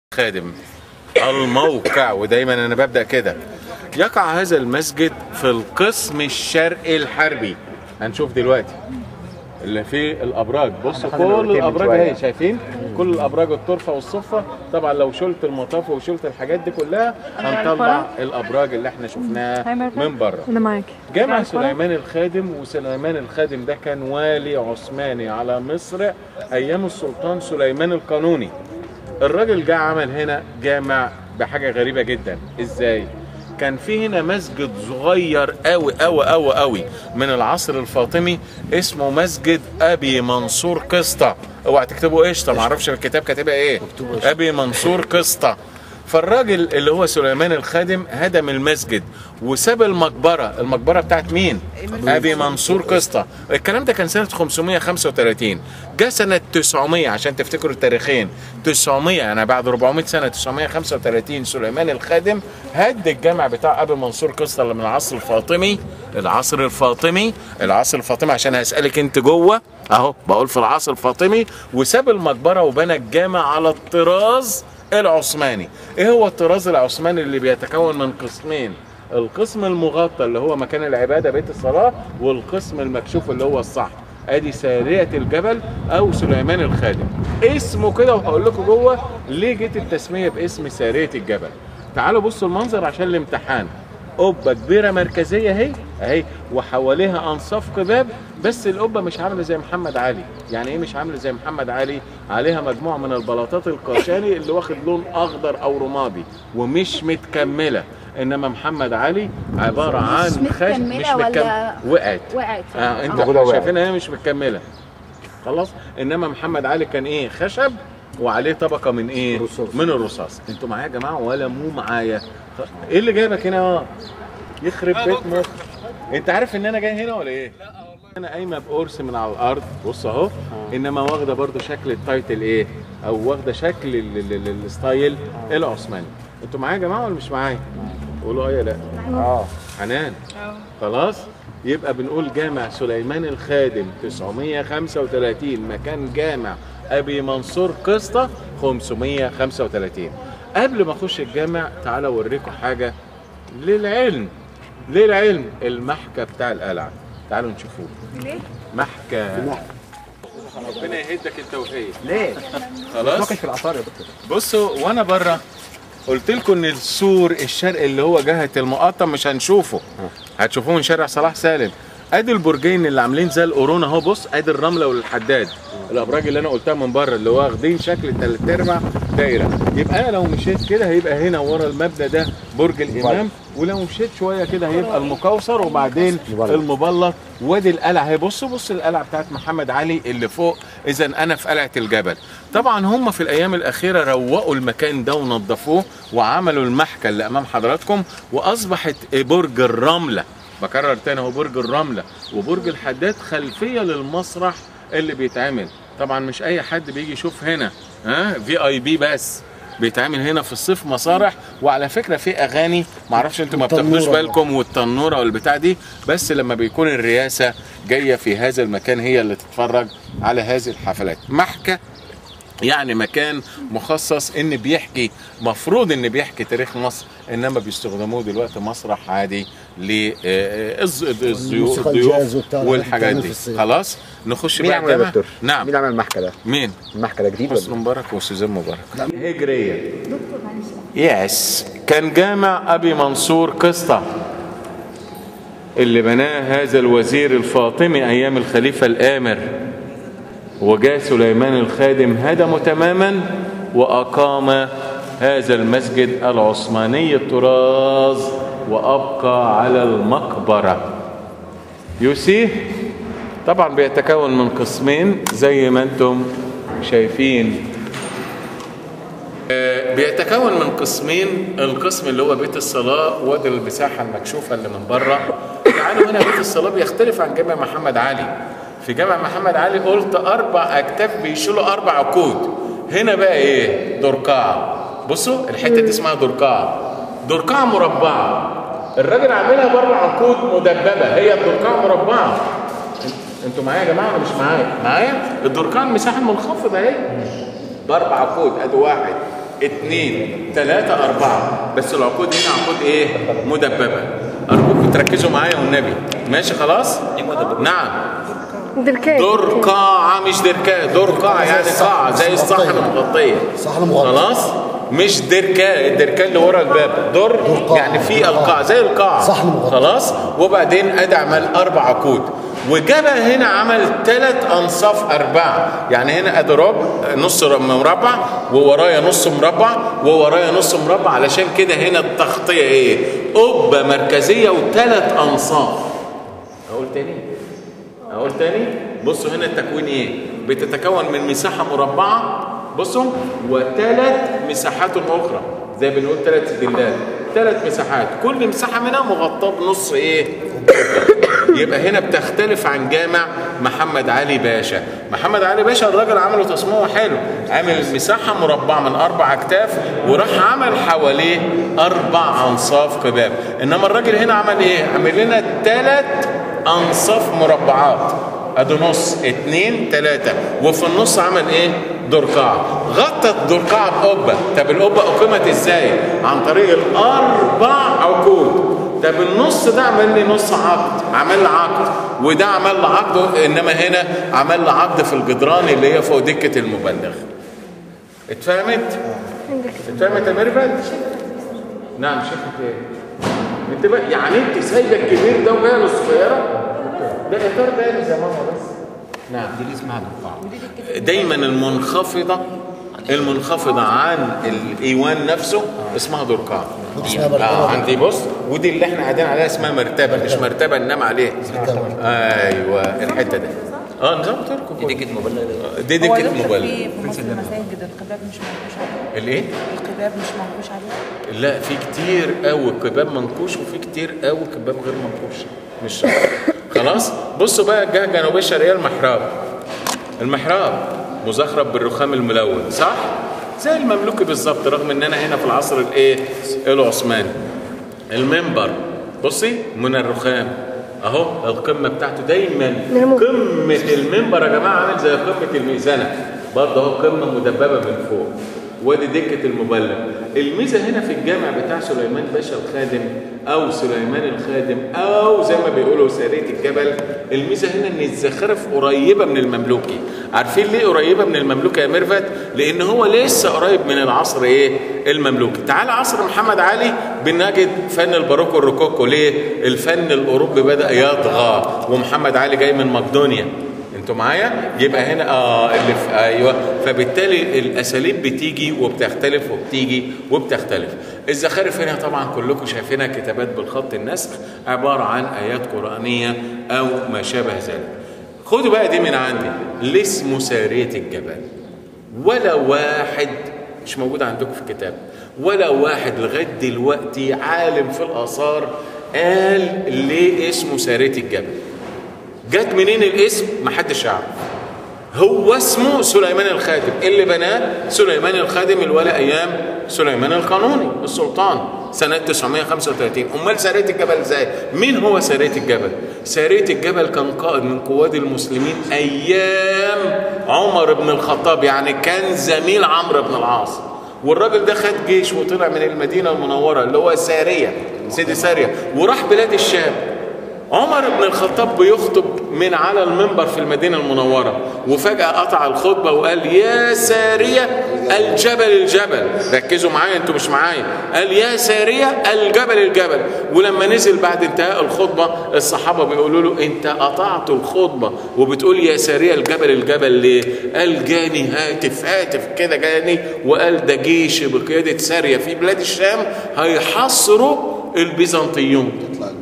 خادم الموقع ودايما انا ببدا كده يقع هذا المسجد في القسم الشرقي الحربي هنشوف دلوقتي اللي فيه الابراج بصوا كل الابراج اهي شايفين كل الابراج الطرفه والصفه طبعا لو شلت المطاف وشلت الحاجات دي كلها هنطلع الابراج اللي احنا شفناها من بره انا معاك جامع سليمان الخادم وسليمان الخادم ده كان والي عثماني على مصر ايام السلطان سليمان القانوني الراجل جه عمل هنا جامع بحاجه غريبه جدا ازاي كان في هنا مسجد صغير قوي قوي قوي قوي من العصر الفاطمي اسمه مسجد ابي منصور قسطه اوعى تكتبوا قشطه معرفش الكتاب كاتبها ايه ابي منصور قسطه فالراجل اللي هو سليمان الخادم هدم المسجد وساب المقبره المقبره بتاعت مين ابي منصور قسطه الكلام ده كان سنه 535 جه سنه 900 عشان تفتكروا التاريخين 900 يعني بعد 400 سنه 935 سليمان الخادم هد الجامع بتاع ابي منصور قسطه اللي من العصر الفاطمي العصر الفاطمي العصر الفاطمي عشان هسالك انت جوه اهو بقول في العصر الفاطمي وساب المقبره وبنى الجامع على الطراز العثماني ايه هو الطراز العثماني اللي بيتكون من قسمين القسم المغطى اللي هو مكان العبادة بيت الصلاة والقسم المكشوف اللي هو الصح ادي سارية الجبل او سليمان الخادم اسمه كده وهقول لكم جوه ليه جت التسمية باسم سارية الجبل تعالوا بصوا المنظر عشان الامتحان قبة كبيرة مركزية اهي اهي وحواليها انصاف قباب بس القبة مش عاملة زي محمد علي يعني ايه مش عاملة زي محمد علي عليها مجموعة من البلاطات القاشاني اللي واخد لون اخضر او رمادي ومش متكملة انما محمد علي عبارة عن مش متكملة ولا- وقعت وقعت اه انت موجودة وقعت. شايفينها هي مش متكملة خلاص انما محمد علي كان ايه خشب وعليه طبقة من ايه رصاص. من الرصاص انتوا معايا يا جماعة ولا مو معايا خ- ايه اللي جايبك هنا اه يخرب بيت مخ انت عارف ان انا جاي هنا ولا ايه انا قايمه بقرص من على الارض بص اهو انما واخده برضو شكل التايتل ايه او واخده شكل ال- ال- ال- الستايل العثماني انتوا معايا يا جماعه ولا مش معايا قولوا اه يا لا اه حنان خلاص يبقى بنقول جامع سليمان الخادم 935 مكان جامع ابي منصور قسطة 535 قبل ما اخش الجامع تعالى اوريكم حاجه للعلم للعلم المحكى بتاع القلعه تعالوا نشوفوه ليه؟ محكى ربنا يهدك انت وهي ليه؟ خلاص ناقش في الاثار يا دكتور بصوا وانا بره قلت لكم ان السور الشرقي اللي هو جهه المقاطم مش هنشوفه هتشوفوه من شارع صلاح سالم ادي البرجين اللي عاملين زي القرون اهو بص ادي الرمله والحداد الابراج اللي انا قلتها من بره اللي هو واخدين شكل تلات ارباع دايره يبقى انا لو مشيت كده هيبقى هنا ورا المبنى ده برج الامام ولو مشيت شويه كده هيبقى المكوثر وبعدين مبلط. المبلط وادي القلعه اهي بصوا بصوا القلعه بتاعت محمد علي اللي فوق اذا انا في قلعه الجبل طبعا هم في الايام الاخيره روقوا المكان ده ونظفوه وعملوا المحكى اللي امام حضراتكم واصبحت برج الرمله بكرر تاني هو برج الرمله وبرج الحداد خلفيه للمسرح اللي بيتعمل طبعا مش اي حد بيجي يشوف هنا ها في اي بي بس بيتعمل هنا في الصيف مسارح وعلى فكره في اغاني معرفش انتوا ما بتاخدوش والتنورة. بالكم والتنوره والبتاع دي بس لما بيكون الرئاسه جايه في هذا المكان هي اللي تتفرج على هذه الحفلات محكى يعني مكان مخصص ان بيحكي مفروض ان بيحكي تاريخ مصر انما بيستخدموه دلوقتي مسرح عادي للضيوف الموسيقى الجاز وبتاع ده والحاجات بتتعمل دي في الصيف. خلاص نخش مين بقى عمل يا الجامع دكتور؟ نعم مين عمل المحكى ده؟ مين المحكى ده جديد حسني ولا؟ مبارك وسوزان مبارك هجرية يس كان جامع أبي منصور قسطة اللي بناه هذا الوزير الفاطمي أيام الخليفة الآمر وجاء سليمان الخادم هدمه تماما وأقام هذا المسجد العثماني الطراز وأبقى على المقبرة يوسيه طبعا بيتكون من قسمين زي ما انتم شايفين آه، بيتكون من قسمين القسم اللي هو بيت الصلاة وادي المساحة المكشوفة اللي من بره تعالوا هنا بيت الصلاة بيختلف عن جامع محمد علي في جامع محمد علي قلت أربع أكتاف بيشيلوا أربع عقود هنا بقى إيه درقاع بصوا الحتة دي اسمها درقاع درقاع مربعة الراجل عاملها بره عقود مدببة هي الدرقاع مربعة انتوا معايا يا جماعه ولا مش معايا؟ معايا؟ الدرقان مساحه منخفضه اهي باربع عقود ادي واحد اثنين ثلاثة أربعة بس العقود هنا عقود إيه؟ مدببة أرجوكم تركزوا معايا والنبي ماشي خلاص؟ نعم دركات دور قاعة مش دركاء دور قاعة يعني قاعة زي الصحن المغطية صحن مغطى. خلاص مش دركاء الدركاء اللي ورا الباب دور قاعة. يعني في القاعة زي القاعة صحن مغطى. خلاص وبعدين ادي عمل اربع عقود وجابها هنا عمل ثلاث انصاف اربعه يعني هنا ادي ربع نص مربع وورايا نص مربع وورايا نص مربع علشان كده هنا التغطيه ايه قبه مركزيه وثلاث انصاف اقول تاني اقول تاني بصوا هنا التكوين ايه بتتكون من مساحه مربعه بصوا وثلاث مساحات اخرى زي بنقول ثلاث سجلات ثلاث مساحات كل مساحه منها مغطاه بنص ايه يبقى هنا بتختلف عن جامع محمد علي باشا محمد علي باشا الراجل عمله تصميمه حلو عامل مساحة مربعة من أربع أكتاف وراح عمل حواليه أربع أنصاف قباب إنما الراجل هنا عمل إيه؟ عمل لنا ثلاث أنصاف مربعات ادي نص اتنين تلاتة وفي النص عمل ايه درقعة غطت درقعة بقبة طب القبة اقيمت ازاي عن طريق الاربع عقود طب النص ده عمل لي نص عقد عمل لي عقد وده عمل لي عقد انما هنا عمل لي عقد في الجدران اللي هي فوق دكة المبلغ اتفهمت اتفهمت يا ميرفت نعم شفت ايه انت بقى يعني انت سايبه الكبير ده وجايه للصغيره ده اطار تاني زي ماما بس نعم دي اللي اسمها القاعة دايما المنخفضه المنخفضه عن الايوان نفسه اسمها درقعه ودي اسمها اه مرتبة. عندي بص ودي اللي احنا قاعدين عليها اسمها مرتبه مش مرتبه ننام عليها ايوه الحته دي اه نظام تركه دي دكة مبلغ دي هو دكه دكتور موبايل في في مصر المساجد القباب مش منقوش عليه الايه القباب مش منقوش عليه لا في كتير قوي كباب منكوش وفي كتير قوي كباب غير منكوش مش شرط خلاص بصوا بقى الجهه الجنوبيه الشرقيه المحراب المحراب مزخرف بالرخام الملون صح زي المملوكي بالظبط رغم ان انا هنا في العصر الايه العثماني المنبر بصي من الرخام اهو القمه بتاعته دايما نمو. قمه المنبر يا جماعه عامل زي قمه الميزانه برضه اهو قمه مدببه من فوق وادي دكه المبلغ الميزه هنا في الجامع بتاع سليمان باشا الخادم او سليمان الخادم او زي ما بيقولوا ساريه الجبل الميزه هنا ان الزخارف قريبه من المملوكي عارفين ليه قريبه من المملوكي يا ميرفت لان هو لسه قريب من العصر ايه المملوكي تعال عصر محمد علي بنجد فن الباروكو الروكوكو ليه الفن الاوروبي بدا يطغى ومحمد علي جاي من مقدونيا انتوا معايا يبقى هنا اه اللي في ايوه فبالتالي الاساليب بتيجي وبتختلف وبتيجي وبتختلف الزخارف هنا طبعا كلكم شايفينها كتابات بالخط النسخ عباره عن ايات قرانيه او ما شابه ذلك خدوا بقى دي من عندي ليه اسمه ساريه الجبل ولا واحد مش موجود عندكم في الكتاب ولا واحد لغايه دلوقتي عالم في الاثار قال ليه اسمه ساريه الجبل جت منين الاسم محدش يعرف هو اسمه سليمان الخادم اللي بناه سليمان الخادم الولي ايام سليمان القانوني السلطان سنة 935 امال سارية الجبل ازاي مين هو سارية الجبل سارية الجبل كان قائد من قواد المسلمين ايام عمر بن الخطاب يعني كان زميل عمرو بن العاص والراجل ده خد جيش وطلع من المدينة المنورة اللي هو سارية سيدي سارية وراح بلاد الشام عمر بن الخطاب بيخطب من على المنبر في المدينة المنورة وفجأة قطع الخطبة وقال يا سارية الجبل الجبل ركزوا معايا انتوا مش معايا قال يا سارية الجبل الجبل ولما نزل بعد انتهاء الخطبة الصحابة بيقولوا له انت قطعت الخطبة وبتقول يا سارية الجبل الجبل ليه قال جاني هاتف هاتف كده جاني وقال ده جيش بقيادة سارية في بلاد الشام هيحصروا البيزنطيون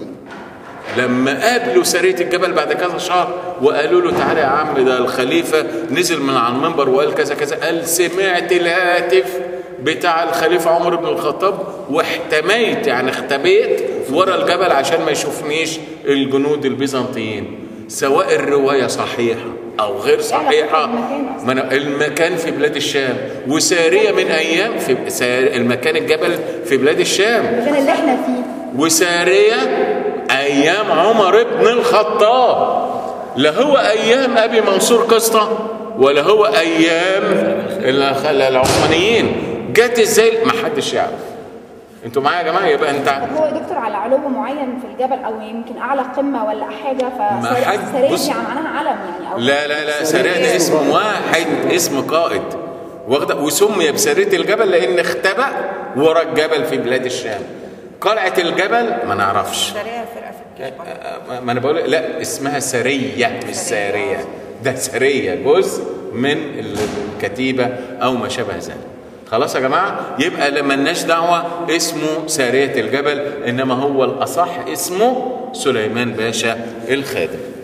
لما قابلوا سارية الجبل بعد كذا شهر وقالوا له تعالى يا عم ده الخليفة نزل من على المنبر وقال كذا كذا قال سمعت الهاتف بتاع الخليفة عمر بن الخطاب واحتميت يعني اختبيت ورا الجبل عشان ما يشوفنيش الجنود البيزنطيين سواء الرواية صحيحة أو غير صحيحة ما أنا- المكان في بلاد الشام وسارية من أيام في سار- المكان الجبل في بلاد الشام المكان اللي احنا فيه وسارية أيام عمر بن الخطاب لا هو أيام أبي منصور قسطة ولا هو أيام ال- العثمانيين جت ازاي ما حدش يعرف انتوا معايا يا جماعه يبقى انت طب هو يا دكتور على علو معين في الجبل او يمكن اعلى قمه ولا حاجه ما حد- فسريه بص- دي معناها علم يعني او لا لا لا سريع ده اسم واحد اسم قائد واخد وسمي بسرية الجبل لان اختبأ ورا الجبل في بلاد الشام قلعة الجبل ما نعرفش سريع فرقه في الجيش برضه. ما انا بقول لا اسمها سرية مش سارية ده سرية جزء من الكتيبة او ما شابه ذلك خلاص يا جماعة يبقى لما لناش دعوة اسمه سارية الجبل انما هو الاصح اسمه سليمان باشا الخادم